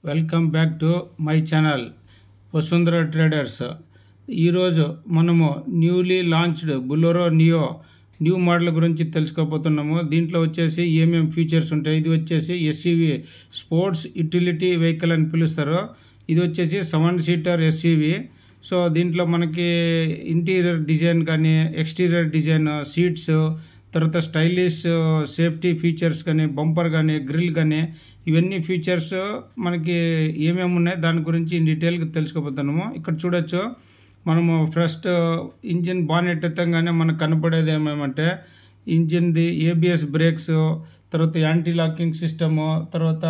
welcome back to my channel Vasundhara traders ఈరోజు మనము newly launched Bolero Neo new model గురించి తెలుసుకోబోతున్నాము దీంట్లో వచ్చేసి ఏమేమి ఫీచర్స్ ఉంటాయి ఇది వచ్చేసి ఎస్సీవీ స్పోర్ట్స్ యూటిలిటీ వెహికల్ అని పిలుస్తారు ఇది వచ్చేసి సెవెన్ సీటర్ ఎస్సీవీ సో దీంట్లో మనకి ఇంటీరియర్ డిజైన్ కానీ ఎక్స్టీరియర్ డిజైన్ సీట్స్ తర్వాత స్టైలిష్ సేఫ్టీ ఫీచర్స్ కానీ బంపర్ కానీ గ్రిల్ కానీ ఇవన్నీ ఫీచర్స్ మనకి ఏమేమి ఉన్నాయి దాని గురించి ఇన్ డీటెయిల్గా తెలుసుకోబోతున్నాము ఇక్కడ చూడొచ్చు మనము ఫస్ట్ ఇంజిన్ బానెట్ ఎత్తంగానే మనకు కనపడేది ఏమేమంటే ఇంజిన్ది ఏబిఎస్ బ్రేక్స్ తర్వాత యాంటీ లాకింగ్ సిస్టము తర్వాత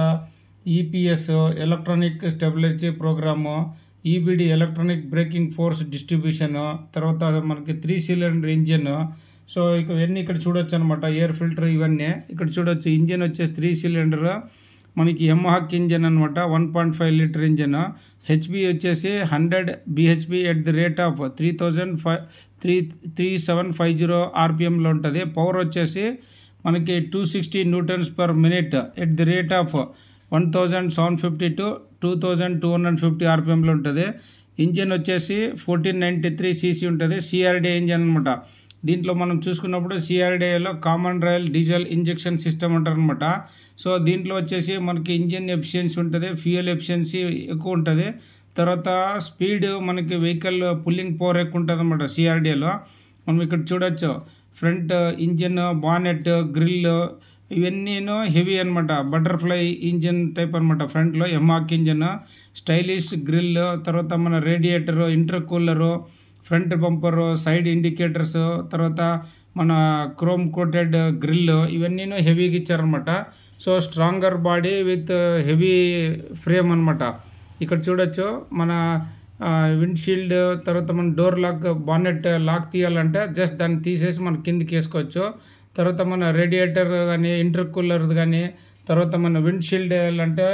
EPS electronic stability program EBD electronic braking force distribution తర్వాత మనకి త్రీ సిలిండర్ ఇంజిన్ సో ఇక ఇవన్నీ ఇక్కడ చూడొచ్చు అనమాట ఎయిర్ ఫిల్టర్ ఇవన్నీ ఇక్కడ చూడొచ్చు ఇంజిన్ వచ్చేసి త్రీ సిలిండర్ మనకి యమహాక్ ఇంజిన్ అనమాట one point five litre engine HB వచ్చేసి hundred BHB at the rate of three thousand five three three seven five zero ఆర్పిఎంలో ఉంటుంది పవర్ వచ్చేసి మనకి two sixty Newton's per minute at the rate of one thousand seven fifty to two thousand two hundred fifty ఆర్పిఎంలో ఉంటుంది engine వచ్చేసి fourteen ninety three CC ఉంటుంది CRD engine అనమాట దీంట్లో మనం చూసుకున్నప్పుడు సిఆర్డీఏలో common rail diesel injection system అంటారు అనమాట so దీంట్లో వచ్చేసి మనకి ఇంజిన్ ఎఫిషియన్సీ ఉంటుంది ఫ్యూయల్ ఎఫిషియన్సీ ఎక్కువ ఉంటుంది తర్వాత స్పీడ్ మనకి వెహికల్ పుల్లింగ్ పవర్ ఎక్కువ ఉంటుంది అనమాట సిఆర్డీఏలో మనం ఇక్కడ చూడొచ్చు ఫ్రంట్ ఇంజిన్ బానెట్ గ్రిల్ ఇవన్నీను హెవీ అనమాట బటర్ఫ్లై ఇంజిన్ టైప్ అనమాట ఫ్రంట్లో ఎమాక్ ఇంజిన్ స్టైలిష్ గ్రిల్ తర్వాత మన radiator intercooler front bumper side indicators తర్వాత మన క్రోమ్ కోటెడ్ గ్రిల్ ఇవన్నీను హెవీగా ఇచ్చారనమాట so stronger body with heavy frame అనమాట ఇక్కడ చూడొచ్చు మన విండ్షీల్డ్ తర్వాత మన డోర్ లాక్ బానెట్ లాక్ తీయాలంటే జస్ట్ దాన్ని తీసేసి మన కిందికి వేసుకోవచ్చు తర్వాత మన రేడియేటర్ కానీ ఇంటర్ కూలర్ కానీ తర్వాత మన విండ్షీల్డ్ అంటే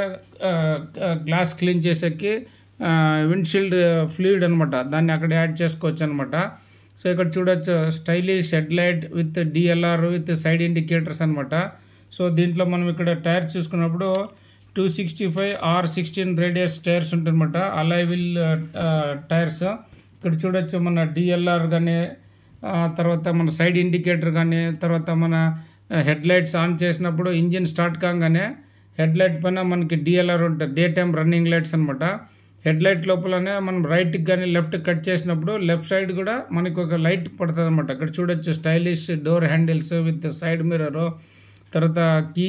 గ్లాస్ క్లీన్ చేసేకి విండ్షీల్డ్ ఫ్లూయిడ్ అనమాట దాన్ని అక్కడ యాడ్ చేసుకోవచ్చు అనమాట సో ఇక్కడ చూడొచ్చు stylish head light with DLR with side indicators అనమాట సో దీంట్లో మనం ఇక్కడ టైర్ చూసుకున్నప్పుడు two sixty five R sixteen radius tyres ఉంటాయన్నమాట అలాయ్ విల్ టైర్స్ ఇక్కడ చూడొచ్చు మన డిఎల్ఆర్ కానీ తర్వాత మన సైడ్ ఇండికేటర్ కానీ తర్వాత మన హెడ్ లైట్స్ ఆన్ చేసినప్పుడు ఇంజిన్ స్టార్ట్ కాగానే హెడ్ లైట్ పైన మనకి డిఎల్ఆర్ ఉంటుంది డే టైమ్ రన్నింగ్ లైట్స్ అనమాట హెడ్ లైట్ లోపలనే మనం రైట్కి కానీ లెఫ్ట్ కట్ చేసినప్పుడు లెఫ్ట్ సైడ్ కూడా మనకి ఒక లైట్ పడుతుంది అనమాట ఇక్కడ చూడొచ్చు stylish door handles with side mirror తర్వాత key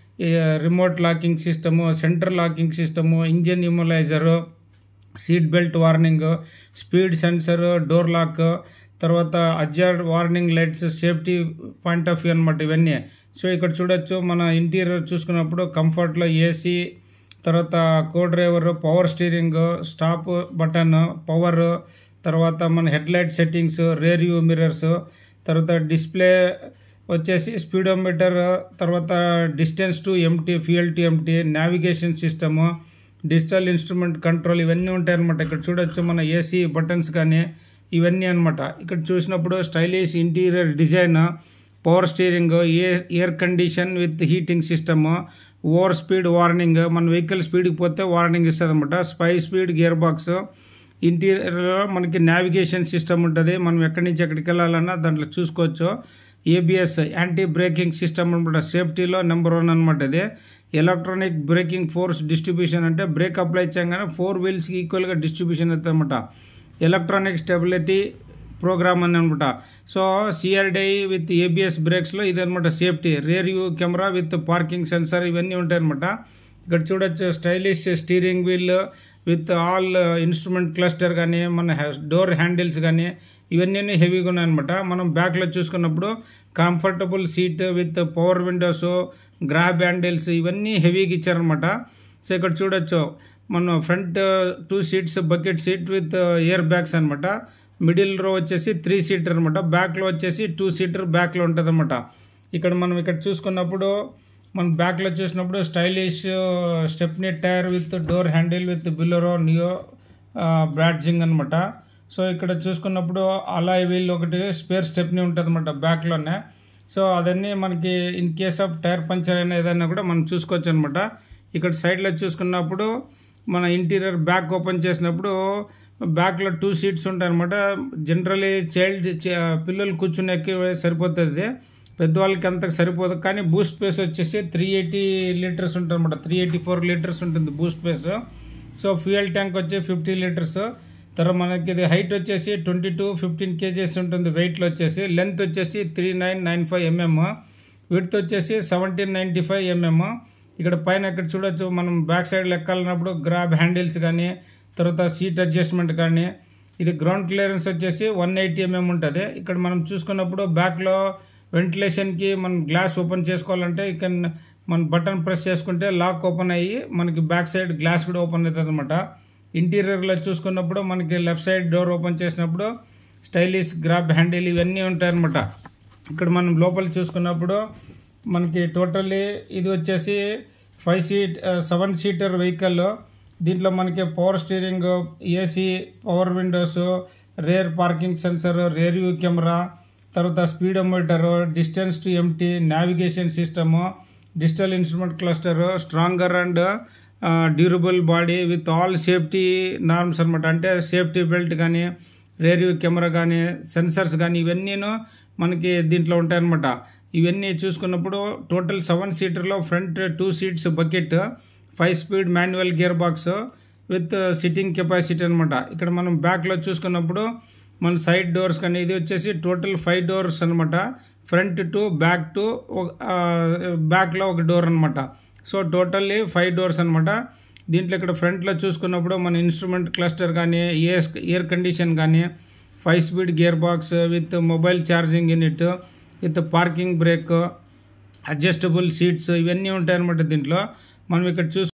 remote locking system centre locking system engine immobiliser seat belt warning speed sensor door lock తర్వాత hazard warning lights safety point of view అనమాట ఇవన్నీ సో ఇక్కడ చూడొచ్చు మన ఇంటీరియర్ చూసుకున్నప్పుడు కంఫర్ట్లో AC తర్వాత co driver power steering stop button power తర్వాత మన head light settings rear view mirrors తర్వాత డిస్ప్లే వచ్చేసి స్పీడోమీటర్ తర్వాత distance to empty fuel to empty navigation system digital instrument control ఇవన్నీ ఉంటాయన్నమాట ఇక్కడ చూడొచ్చు మన ఏసీ బటన్స్ కానీ ఇవన్నీ అనమాట ఇక్కడ చూసినప్పుడు stylish interior design power steering air air condition with heating system over speed warning మన వెహికల్ స్పీడ్కి పోతే వార్నింగ్ ఇస్తుంది అనమాట స్పై స్పీడ్ గియర్ బాక్స్ ఇంటీరియర్లో మనకి నావిగేషన్ సిస్టమ్ ఉంటుంది మనం ఎక్కడి నుంచి ఎక్కడికి వెళ్ళాలన్నా దాంట్లో చూసుకోవచ్చు ఏబిఎస్ యాంటీ బ్రేకింగ్ సిస్టమ్ అనమాట సేఫ్టీలో నెంబర్ వన్ అనమాట ఇది ఎలక్ట్రానిక్ బ్రేకింగ్ ఫోర్స్ డిస్ట్రిబ్యూషన్ అంటే బ్రేక్ అప్లై చేయగానే ఫోర్ వీల్స్కి ఈక్వల్గా డిస్ట్రిబ్యూషన్ అవుతుంది అనమాట ఎలక్ట్రానిక్ స్టెబిలిటీ ప్రోగ్రామ్ అని అనమాట సో సిఆర్డై విత్ ఏబిఎస్ బ్రేక్స్లో ఇదనమాట safety rear view camera with parking sensor ఇవన్నీ ఉంటాయన్నమాట ఇక్కడ చూడొచ్చు stylish steering wheel with all instrument cluster కానీ మన డోర్ హ్యాండిల్స్ కానీ ఇవన్నీ హెవీగా ఉన్నాయన్నమాట మనం బ్యాక్లో చూసుకున్నప్పుడు comfortable seat with power windows grab handles ఇవన్నీ హెవీగా ఇచ్చారనమాట సో ఇక్కడ చూడొచ్చు మన front two seats bucket seat with airbags అనమాట మిడిల్ రో వచ్చేసి త్రీ సీటర్ అనమాట బ్యాక్లో వచ్చేసి టూ సీటర్ బ్యాక్లో ఉంటుంది అనమాట ఇక్కడ మనం ఇక్కడ చూసుకున్నప్పుడు మనం బ్యాక్లో చూసినప్పుడు stylish stepney tyre with door handle with Bolero Neo branding అనమాట సో ఇక్కడ చూసుకున్నప్పుడు అలాయ్ వీల్ ఒకటి స్పేర్ స్టెప్నీ ఉంటుంది అనమాట బ్యాక్లోనే సో అదన్నీ మనకి in case of tyre puncture అయినా ఏదైనా కూడా మనం చూసుకోవచ్చు అనమాట ఇక్కడ సైడ్లో చూసుకున్నప్పుడు మన ఇంటీరియర్ బ్యాక్ ఓపెన్ చేసినప్పుడు బ్యాక్లో టూ సీట్స్ ఉంటాయి అనమాట జనరలీ చైల్డ్ పిల్లలు కూర్చునేకి సరిపోతుంది పెద్దవాళ్ళకి అంతకు సరిపోదు కానీ బూస్ట్ స్పేస్ వచ్చేసి త్రీ ఎయిటీ లీటర్స్ ఉంటుంది అనమాట త్రీ ఎయిటీ ఫోర్ లీటర్స్ ఉంటుంది boost space so fuel tank వచ్చి ఫిఫ్టీ లీటర్స్ తర్వాత మనకి ఇది హైట్ వచ్చేసి ట్వంటీ టు ఫిఫ్టీన్ కేజీస్ ఉంటుంది వెయిట్లో వచ్చేసి లెంత్ వచ్చేసి three nine nine five mm width వచ్చేసి సెవెంటీన్ నైంటీ ఫైవ్ ఎంఎం ఇక్కడ పైన ఇక్కడ చూడొచ్చు మనం బ్యాక్ సైడ్ లెక్కాలన్నప్పుడు గ్రాబ్ హ్యాండిల్స్ కానీ తర్వాత సీట్ అడ్జస్ట్మెంట్ కానీ ఇది గ్రౌండ్ క్లియరెన్స్ వచ్చేసి వన్ ఎయిటీ ఎంఎం ఉంటుంది ఇక్కడ మనం చూసుకున్నప్పుడు బ్యాక్లో వెంటిలేషన్కి మనం గ్లాస్ ఓపెన్ చేసుకోవాలంటే ఇక్కడ మన బటన్ ప్రెస్ చేసుకుంటే లాక్ ఓపెన్ అయ్యి మనకి బ్యాక్ సైడ్ గ్లాస్ కూడా ఓపెన్ అవుతుంది అనమాట ఇంటీరియర్లో చూసుకున్నప్పుడు మనకి లెఫ్ట్ సైడ్ డోర్ ఓపెన్ చేసినప్పుడు స్టైలిష్ గ్రాబ్ హ్యాండిల్ ఇవన్నీ ఉంటాయన్నమాట ఇక్కడ మనం లోపల చూసుకున్నప్పుడు మనకి టోటల్లీ ఇది వచ్చేసి five seat seven seater vehicle దీంట్లో మనకి power steering AC power windows rear parking sensor rear view camera తర్వాత speedometer distance to empty navigation system digital instrument cluster stronger and durable body with all safety norms అనమాట అంటే safety belt కానీ rear view camera కానీ sensors కానీ ఇవన్నీను మనకి దీంట్లో ఉంటాయన్నమాట ఇవన్నీ చూసుకున్నప్పుడు టోటల్ సెవెన్ సీటర్లో front two seats bucket five speed manual gear box with sitting capacity అనమాట ఇక్కడ మనం బ్యాక్లో చూసుకున్నప్పుడు మన సైడ్ డోర్స్ కానీ ఇది వచ్చేసి టోటల్ ఫైవ్ డోర్స్ అనమాట ఫ్రంట్ టు బ్యాక్ టు బ్యాక్లో ఒక డోర్ అనమాట సో టోటల్లీ ఫైవ్ డోర్స్ అనమాట దీంట్లో ఇక్కడ ఫ్రంట్లో చూసుకున్నప్పుడు మన ఇన్స్ట్రుమెంట్ క్లస్టర్ కానీ ఎయిర్ ఎయిర్ కండిషన్ కానీ five speed gear box with mobile charging unit with parking brake adjustable seats ఇవన్నీ ఉంటాయన్నమాట దీంట్లో మనం ఇక్కడ చూసు